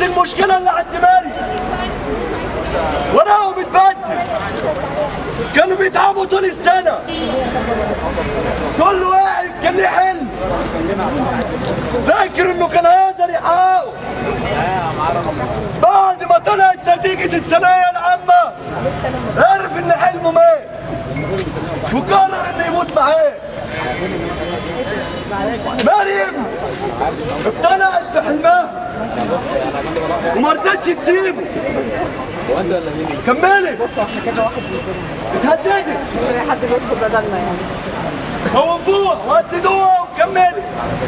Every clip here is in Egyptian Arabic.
المشكلة اللي عند ماري ورقه بتبدل كانوا بيتعبوا طول السنة كل واحد كان ليه حلم فاكر انه كان هيقدر يحققه بعد ما طلعت نتيجة الثانوية العامة عرف ان حلمه مات وقرر انه يموت معاه مريم ابتلعت بحلمها وما رضتش تسيبه كملي اتهددت حد بيدخل بدلنا يعني خوفوها وهددوها وكملي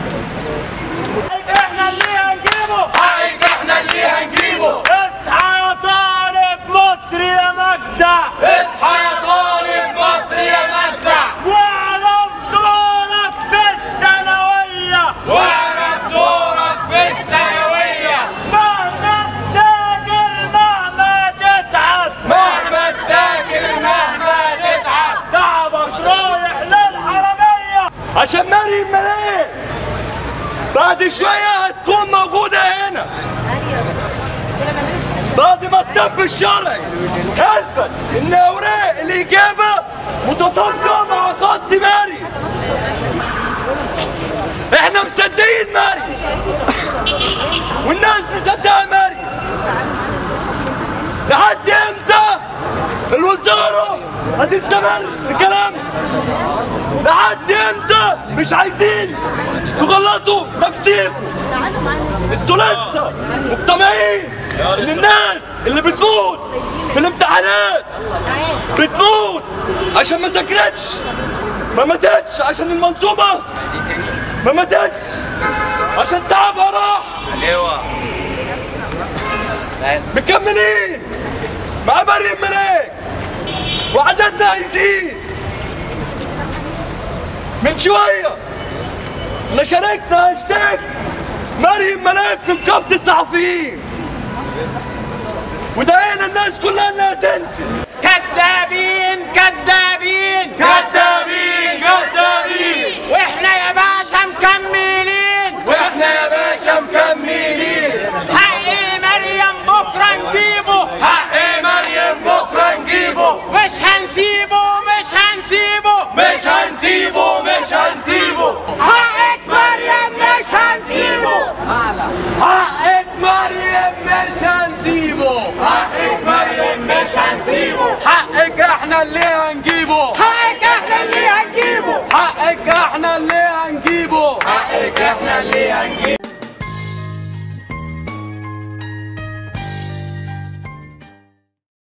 احنا اللي هنجيبه حقك احنا اللي هنجيبه اصحى يا طالب مصر يا مجدع اصحى يا طالب مصر يا مجدع واعرف دورك في الثانوية واعرف دورك في الثانوية مهما تذاكر مهما تتعب مهما تذاكر مهما تتعب تعبك رايح للحرمية عشان مريم ملاك بعد شوية هتكون موجودة هنا بعد ما الطب الشرعي اثبت ان اوراق الاجابة متطابقة مع خط مريم احنا مصدقين مريم والناس مصدقة مريم لحد امتى الوزارة هتستمر بكلامها لحد امتى مش عايزين تغلطوا نفسيكم انتوا لسه مقتنعين ان الناس اللي بتموت في الامتحانات بتموت عشان ما ذاكرتش ما ماتتش عشان المنصوبة ما ماتتش عشان تعبها راح مكملين مع مريم ملاك وعددنا هيزيد من شوية احنا شاركنا هاشتاج مريم ملاك في نقابة الصحفيين ودعينا الناس كلها انها تنسي كذابين كذابين كدابين كدابين واحنا يا باشا مكملين واحنا يا باشا مكملين حق مريم بكره نجيبه حق مريم بكره نجيبه مش هنسيبه مش هنسيبه مش هنسيبه مش هنسيبه حقك مريم مش هنسيبه حقك مريم مش هنسيبه حقك مريم مش هنسيبه حقك احنا اللي هنجيبه حقك احنا اللي هنجيبه حقك احنا اللي هنجيبه حقك احنا اللي